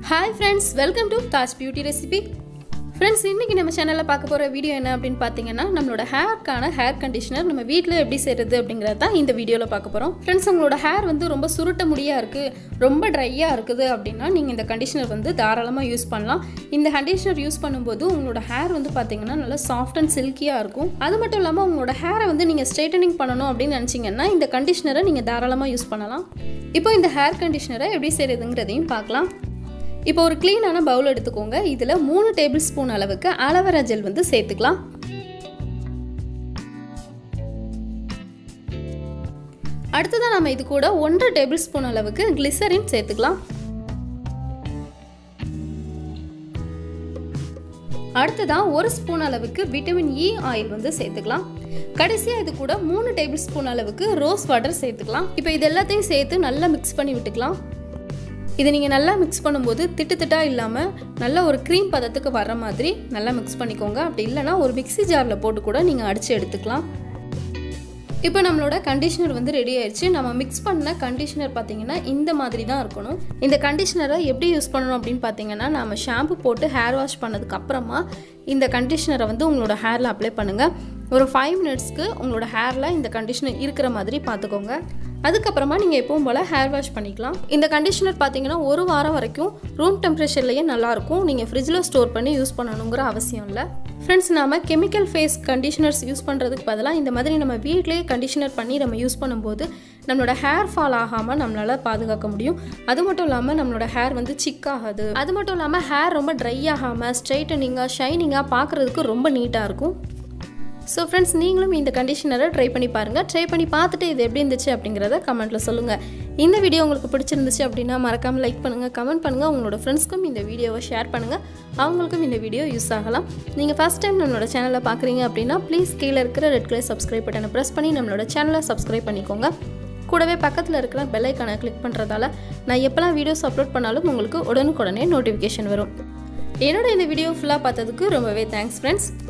hi friends welcome to Taj beauty recipe friends இன்றைக்கி நம்ம சேனலில் பார்க்க போகிற வீடியோ என்ன அப்படின்னு பார்த்தீங்கன்னா நம்மளோட ஹேர்க்கான ஹேர் கண்டிஷனர் நம்ம வீட்டில் எப்படி செய்கிறது அப்படிங்கிறது தான் இந்த வீடியோவில் பார்க்க போகிறோம் ஃப்ரெண்ட்ஸ் உங்களோட ஹேர் வந்து ரொம்ப சுருட்ட முடியாக இருக்குது ரொம்ப ட்ரையாக இருக்குது அப்படின்னா நீங்கள் இந்த கண்டிஷனர் வந்து தாராளமாக யூஸ் பண்ணலாம் இந்த கண்டிஷனர் யூஸ் பண்ணும்போது உங்களோட ஹேர் வந்து பார்த்தீங்கன்னா நல்லா சாஃப்ட் அண்ட் சில்கியாக இருக்கும் அது மட்டும் இல்லாமல் உங்களோட ஹேரை வந்து நீங்கள் ஸ்ட்ரைட்டனிங் பண்ணணும் அப்படின்னு நினச்சிங்கன்னா இந்த கண்டிஷனரை நீங்கள் தாராளமாக யூஸ் பண்ணலாம் இப்போ இந்த ஹேர் கண்டிஷனரை எப்படி செய்கிறதுங்கிறதையும் பார்க்கலாம் இப்போ ஒரு க்ளீனான பவுல் எடுத்துக்கோங்க இதில் மூணு டேபிள் ஸ்பூன் அளவுக்கு அலவரா ஜெல் வந்து சேர்த்துக்கலாம் அடுத்ததாக நம்ம இது கூட ஒன்றரை டேபிள் ஸ்பூன் அளவுக்கு கிளிசரின் சேர்த்துக்கலாம் அடுத்ததாக ஒரு ஸ்பூன் அளவுக்கு விட்டமின் இ ஆயில் வந்து சேர்த்துக்கலாம் கடைசியாக இது கூட மூணு டேபிள் ஸ்பூன் அளவுக்கு ரோஸ் வாட்டர் சேர்த்துக்கலாம் இப்போ இது எல்லாத்தையும் சேர்த்து நல்லா மிக்ஸ் பண்ணி விட்டுக்கலாம் இதை நீங்கள் நல்லா மிக்ஸ் பண்ணும்போது திட்டு திட்டாக இல்லாமல் நல்ல ஒரு க்ரீம் பதத்துக்கு வர மாதிரி நல்லா மிக்ஸ் பண்ணிக்கோங்க அப்படி இல்லைனா ஒரு மிக்ஸி ஜாரில் போட்டு கூட நீங்கள் அடித்து எடுத்துக்கலாம் இப்போ நம்மளோட கண்டிஷனர் வந்து ரெடி ஆயிடுச்சு நம்ம மிக்ஸ் பண்ண கண்டிஷனர் பார்த்தீங்கன்னா இந்த மாதிரி தான் இருக்கணும் இந்த கண்டிஷனரை எப்படி யூஸ் பண்ணணும் அப்படின்னு பார்த்தீங்கன்னா நம்ம ஷாம்பு போட்டு ஹேர் வாஷ் பண்ணதுக்கு அப்புறமா இந்த கண்டிஷனரை வந்து உங்களோட ஹேரில் அப்ளை பண்ணுங்கள் ஒரு ஃபைவ் மினிட்ஸ்க்கு உங்களோட ஹேரில் இந்த கண்டிஷனர் இருக்கிற மாதிரி பார்த்துக்கோங்க அதுக்கப்புறமா நீங்கள் எப்பவும் போல் ஹேர் வாஷ் பண்ணிக்கலாம் இந்த கண்டிஷனர் பார்த்தீங்கன்னா ஒரு வாரம் வரைக்கும் ரூம் டெம்பரேச்சர்லேயே நல்லாயிருக்கும் நீங்கள் ஃப்ரிட்ஜில் ஸ்டோர் பண்ணி யூஸ் பண்ணணுங்கிற அவசியம் இல்லை ஃப்ரெண்ட்ஸ் நாம் கெமிக்கல் ஃபேஸ் கண்டிஷனர்ஸ் யூஸ் பண்ணுறதுக்கு பதிலாக இந்த மாதிரி நம்ம வீட்டிலேயே கண்டிஷனர் பண்ணி நம்ம யூஸ் பண்ணும்போது நம்மளோட ஹேர் ஃபால் ஆகாமல் நம்மளால் பாதுகாக்க முடியும் அது மட்டும் இல்லாமல் நம்மளோட ஹேர் வந்து சிக்காகாது அது மட்டும் இல்லாமல் ஹேர் ரொம்ப ட்ரை ஆகாமல் ஸ்ட்ரைட்டனிங்காக ஷைனிங்காக பார்க்குறதுக்கு ரொம்ப நீட்டாக இருக்கும் ஸோ ஃப்ரெண்ட்ஸ் நீங்களும் இந்த கண்டிஷனரை ட்ரை பண்ணி பாருங்கள் ட்ரை பண்ணி பார்த்துட்டு இது எப்படி இருந்துச்சு அப்படிங்கிறத கமெண்ட்டில் சொல்லுங்கள் இந்த வீடியோ உங்களுக்கு பிடிச்சிருந்துச்சு அப்படின்னா மறக்காமல் லைக் பண்ணுங்கள் கமெண்ட் பண்ணுங்கள் உங்களோட ஃப்ரெண்ட்ஸ்க்கும் இந்த வீடியோவை ஷேர் பண்ணுங்கள் அவங்களுக்கும் இந்த வீடியோ யூஸ் ஆகலாம் நீங்கள் ஃபஸ்ட் டைம் நம்மளோட சேனலை பார்க்குறீங்க அப்படின்னா ப்ளீஸ் கீழே இருக்கிற ரெட் கலர் சப்ஸ்கிரைப் பட்டனை ப்ரெஸ் பண்ணி நம்மளோட சேனலை சப்ஸ்கிரைப் பண்ணிக்கோங்க கூடவே பக்கத்தில் இருக்கிற பெல் ஐக்கானை கிளிக் பண்ணுறதால நான் எப்போல்லாம் வீடியோஸ் அப்லோட் பண்ணாலும் உங்களுக்கு உடனுக்குடனே நோட்டிஃபிகேஷன் வரும் என்னோட இந்த வீடியோ ஃபுல்லாக பார்த்ததுக்கு ரொம்பவே தேங்க்ஸ் ஃப்ரெண்ட்ஸ்